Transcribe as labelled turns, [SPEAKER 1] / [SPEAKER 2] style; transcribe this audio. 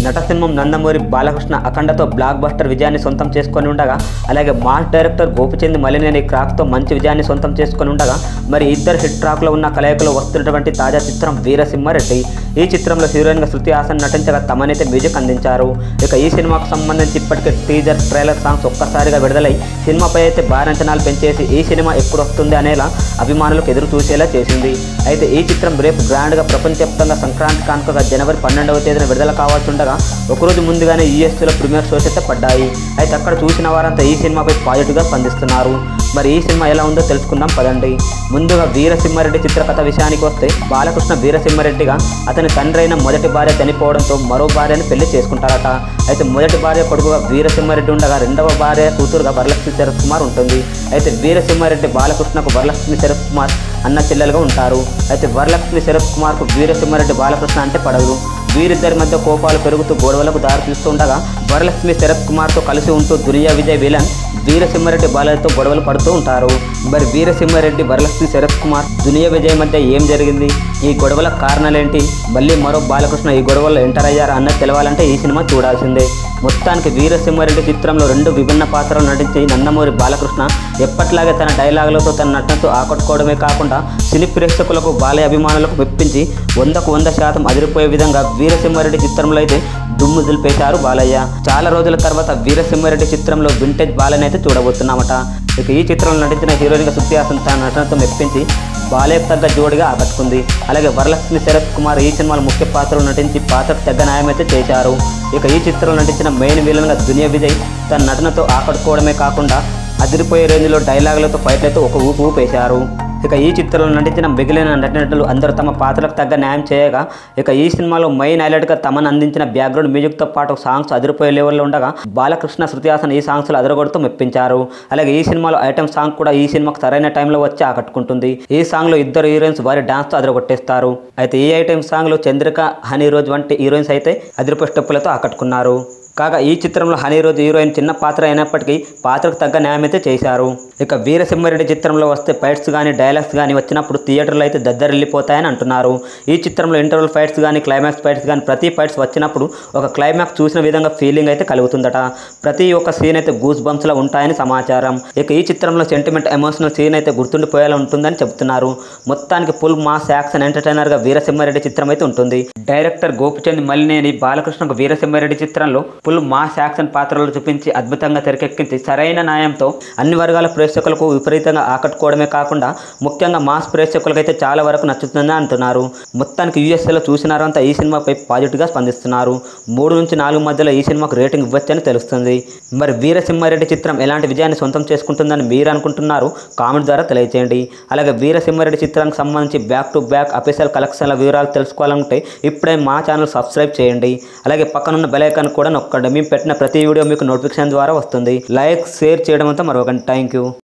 [SPEAKER 1] నటసింహం నందమూరి బాలకృష్ణ అఖండతో blockbuster విజయాన్ని సొంతం చేసుకొని ఉండగా అలాగే మాస్ డైరెక్టర్ గోపిచంద్ మలినేని క్రాక్తో మంచి విజయాన్ని సొంతం చేసుకొని ఉండగా మరి ఇద్దరు హిట్ ట్రాక్లో ఉన్న కలయికలో వస్తున్నటువంటి తాజా చిత్రం వీరసింహారెడ్డి ఈ చిత్రంలో హీరోయిన్గా శృతి హాసన్ నటించగా తమనైతే మ్యూజిక్ అందించారు ఇక ఈ సినిమాకు సంబంధించి ఇప్పటికే టీజర్ ట్రైలర్ సాంగ్స్ ఒక్కసారిగా విడుదలై సినిమాపై అయితే భారీ అంచనాలు పెంచేసి ఈ సినిమా ఎప్పుడు వస్తుంది అనేలా అభిమానులకు ఎదురు చూసేలా చేసింది అయితే ఈ చిత్రం రేపు గ్రాండ్గా ప్రపంచవ్యాప్తంగా సంక్రాంతి కానుకగా జనవరి పన్నెండవ తేదీన విడుదల కావాల్సి ఉండగా ఒకరోజు ముందుగానే యూఎస్లో ప్రీమియర్ షోస్ అయితే పడ్డాయి అయితే అక్కడ చూసిన వారంతా ఈ సినిమాపై పాజిటివ్గా స్పందిస్తున్నారు మరి ఈ సినిమా ఎలా ఉందో తెలుసుకుందాం పదండి ముందుగా వీరసింహారెడ్డి చిత్రకథ విషయానికి వస్తే బాలకృష్ణ వీరసింహారెడ్డిగా అతని తండ్రి అయిన మొదటి భార్య చనిపోవడంతో మరో భార్యను పెళ్లి చేసుకుంటారట అయితే మొదటి భార్య కొడుకుగా వీరసింహారెడ్డి ఉండగా రెండవ భార్య కూతురుగా వరలక్ష్మి శరత్ కుమార్ ఉంటుంది అయితే వీరసింహారెడ్డి బాలకృష్ణకు వరలక్ష్మి శరత్ కుమార్ అన్న చెల్లెలుగా ఉంటారు అయితే వరలక్ష్మి శరత్ కుమార్కు వీరసింహారెడ్డి బాలకృష్ణ అంటే పడదు వీరిద్దరి మధ్య కోపాలు పెరుగుతూ గొడవలకు దారి తీస్తుండగా వరలక్ష్మి శరత్ కుమార్తో కలిసి ఉంటూ దునియా విజయ్ విలన్ వీరసింహారెడ్డి బాలయ్యతో గొడవలు పడుతూ ఉంటారు మరి వీరసింహారెడ్డి వరలక్ష్మి శరత్ కుమార్ దునియా విజయ్ మధ్య ఏం జరిగింది ఈ గొడవల కారణాలేంటి మళ్ళీ మరో బాలకృష్ణ ఈ గొడవల్లో ఎంటర్ అయ్యారా అన్నది తెలవాలంటే ఈ సినిమా చూడాల్సిందే మొత్తానికి వీరసింహారెడ్డి చిత్రంలో రెండు విభిన్న పాత్రలు నటించి నందమూరి బాలకృష్ణ ఎప్పట్లాగే తన డైలాగులతో తన నటనతో ఆకట్టుకోవడమే కాకుండా సినీ ప్రేక్షకులకు బాలయ్య అభిమానులకు మెప్పించి వందకు వంద శాతం అదిరిపోయే విధంగా వీరసింహారెడ్డి చిత్రంలో అయితే దుమ్ము దులిపేశారు బాలయ్య చాలా రోజుల తర్వాత వీరసింహారెడ్డి చిత్రంలో వింటేజ్ బాలయ్యని అయితే చూడబోతున్నామట ఇక ఈ చిత్రంలో నటించిన హీరోయిన్గా శృతి హాసన్ తన నటనతో మెప్పించి బాలయ్యకు తగ్గ జోడిగా ఆకట్టుకుంది అలాగే వరలక్ష్మి శరత్ కుమార్ ఈ సినిమాలో ముఖ్య పాత్రలు నటించి పాత్రకు తగ్గ న్యాయం అయితే చేశారు ఇక ఈ చిత్రంలో నటించిన మెయిన్ విలన్గా దునియా విజయ్ తన నటనతో ఆకట్టుకోవడమే కాకుండా అదిరిపోయే రేంజ్లో డైలాగులతో ఫైట్లతో ఒక ఊపు ఊపేశారు ఇక ఈ చిత్రంలో నటించిన మిగిలిన నటినటులు అందరూ తమ పాత్రకు తగ్గ న్యాయం చేయగా ఇక ఈ సినిమాలో మెయిన్ హైలైట్గా తమను అందించిన బ్యాక్గ్రౌండ్ మ్యూజిక్తో పాటు సాంగ్స్ అదిరిపోయే లెవెల్లో ఉండగా బాలకృష్ణ శృతి హాసన్ ఈ సాంగ్స్లో అదరగొడుతూ మెప్పించారు అలాగే ఈ సినిమాలో ఐటమ్ సాంగ్ కూడా ఈ సినిమాకు సరైన టైంలో వచ్చి ఆకట్టుకుంటుంది ఈ సాంగ్లో ఇద్దరు హీరోయిన్స్ వారి డాన్స్తో అదరగొట్టేస్తారు అయితే ఈ ఐటమ్ సాంగ్లో చంద్రిక హనీ రోజ్ వంటి హీరోయిన్స్ అయితే అదిరిపోయే స్టెప్పులతో ఆకట్టుకున్నారు కాగా ఈ చిత్రంలో హనీ రోజు హీరోయిన్ చిన్న పాత్ర అయినప్పటికీ పాత్రకు తగ్గ న్యాయం అయితే చేశారు ఇక వీరసింహారెడ్డి చిత్రంలో వస్తే ఫైట్స్ కానీ డైలాగ్స్ కానీ వచ్చినప్పుడు థియేటర్లో అయితే దద్దరిల్లిపోతాయని అంటున్నారు ఈ చిత్రంలో ఇంటర్వల్ ఫైట్స్ కానీ క్లైమాక్స్ ఫైట్స్ కానీ ప్రతి ఫైట్స్ వచ్చినప్పుడు ఒక క్లైమాక్స్ చూసిన విధంగా ఫీలింగ్ అయితే కలుగుతుందట ప్రతి ఒక్క సీన్ అయితే గూస్ బంప్స్లో ఉంటాయని సమాచారం ఇక ఈ చిత్రంలో సెంటిమెంట్ ఎమోషనల్ సీన్ అయితే గుర్తుండిపోయేలా ఉంటుందని చెబుతున్నారు మొత్తానికి ఫుల్ మాస్ యాక్షన్ ఎంటర్టైనర్గా వీరసింహారెడ్డి చిత్రం అయితే ఉంటుంది డైరెక్టర్ గోపిచంద్ మల్లినేని బాలకృష్ణకు వీరసింహారెడ్డి చిత్రంలో ఫుల్ మాస్ యాక్షన్ పాత్రలు చూపించి అద్భుతంగా తెరకెక్కించి సరైన న్యాయంతో అన్ని వర్గాల ప్రేక్షకులకు విపరీతంగా ఆకట్టుకోవడమే కాకుండా ముఖ్యంగా మాస్ ప్రేక్షకులకైతే చాలా వరకు నచ్చుతుందని అంటున్నారు మొత్తానికి యూఎస్ఏలో చూసిన వారంతా ఈ సినిమాపై పాజిటివ్గా స్పందిస్తున్నారు మూడు నుంచి నాలుగు మధ్యలో ఈ సినిమాకు రేటింగ్ ఇవ్వచ్చని తెలుస్తుంది మరి వీరసింహారెడ్డి చిత్రం ఎలాంటి విజయాన్ని సొంతం చేసుకుంటుందని మీరు అనుకుంటున్నారు కామెంట్ ద్వారా తెలియజేయండి అలాగే వీరసింహారెడ్డి చిత్రానికి సంబంధించి బ్యాక్ టు బ్యాక్ అఫీషియల్ కలెక్షన్ల వివరాలు తెలుసుకోవాలంటే ఇప్పుడే మా ఛానల్ సబ్స్క్రైబ్ చేయండి అలాగే పక్కనున్న బెల్ ఐకాన్ కూడా నొక్కండి మేము పెట్టిన ప్రతి వీడియో మీకు నోటిఫికేషన్ ద్వారా వస్తుంది లైక్ షేర్ చేయడం అంతా మరొకండి థ్యాంక్ యూ